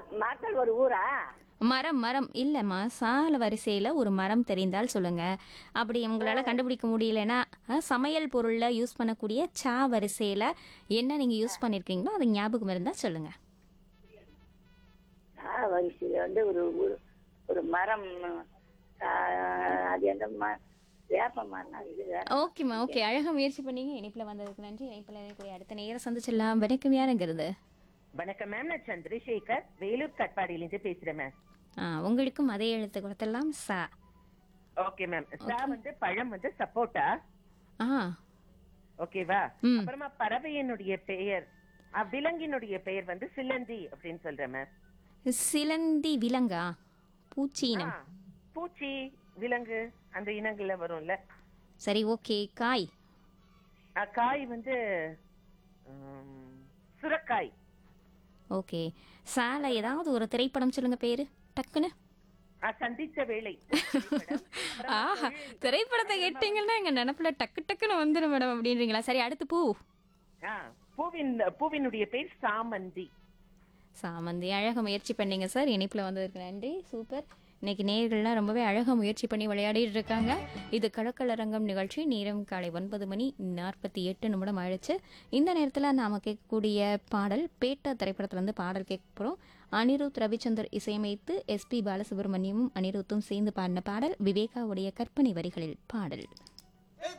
மாத்தல் ஒரு ஊரா மரம் மரம் இல்லைம்மா சால வரிசையில் ஒரு மரம் தெரிந்தால் சொல்லுங்க அப்படி உங்களால் கண்டுபிடிக்க முடியலன்னா அஹ், சமையல் பொருளில் யூஸ் பண்ணக்கூடிய சா வரிசையில் என்ன நீங்கள் யூஸ் பண்ணியிருக்கீங்களோ அது ஞாபகம் இருந்தால் சொல்லுங்க ஆ வரிசையில் வந்து ஒரு ஊர் ஒரு மரம் ஆ, அது எந்த ம வேப்ப மரம் இது வேற ஓகேம்மா ஓகே அழகாக முயற்சி பண்ணீங்க இணைப்பில் வந்ததுக்கு நன்றி இணைப்பில் இருக்கக்கூடிய அடுத்த நேரம் சந்திச்சிடலாம் வணக்கம் யாருங்கிறது வணக்கம் மேம் நான் சந்திரசேகர் வேலூர் கட்பாடியிலிருந்து பேசுறேன் மேம் ஆ உங்களுக்கும் அதே எழுத்து கொடுத்துடலாம் சா ஓகே மேம் சா வந்து பழம் வந்து சப்போட்டா ஆ ஓகேவா ம். அப்புறமா பறவையினுடைய பெயர் அஹ், விலங்கினுடைய பெயர் வந்து சிலந்தி அப்படின்னு சொல்றேன் மேம் சிலந்தி விலங்கா பூச்சி இனம் ஆ, பூச்சி விலங்கு அந்த இனங்கள்ல வரும்ல சரி ஓகே காய் அஹ், காய் வந்து உம், சுரக்காய் ஓகே சால ஏதாவது ஒரு திரைப்படம் சொல்லுங்க பேரு டக்குன்னு அஹ், சந்தித்த வேலை ஆஹா திரைப்படத்தை கேட்டீங்கன்னா எங்க நினப்புல டக்கு டக்குன்னு வந்துடும் மேடம் அப்படின்றீங்களா சரி அடுத்து பூ ஆ, பூவின் பூவினுடைய பேர் சாமந்தி சாமந்தி அழகாக முயற்சி பண்ணீங்க சார் இணைப்பில் வந்ததுக்கு நன்றி சூப்பர் இன்னைக்கு நேர்கள்லாம் ரொம்பவே அழகாக முயற்சி பண்ணி விளையாடிட்டு இருக்காங்க இது கடற்கலரங்கம் நிகழ்ச்சி நேரம் காலை ஒன்பது மணி நாற்பத்தி எட்டு நிமிடம் ஆயிடுச்சு இந்த நேரத்தில் நாம் கேட்கக்கூடிய பாடல் பேட்டா திரைப்படத்துலேருந்து பாடல் கேட்க போகிறோம் அனிருத் ரவிச்சந்தர் இசையமைத்து எஸ்பி பாலசுப்ரமணியமும் அனிருத்தும் சேர்ந்து பாடின பாடல் விவேகாவுடைய கற்பனை வரிகளில் பாடல்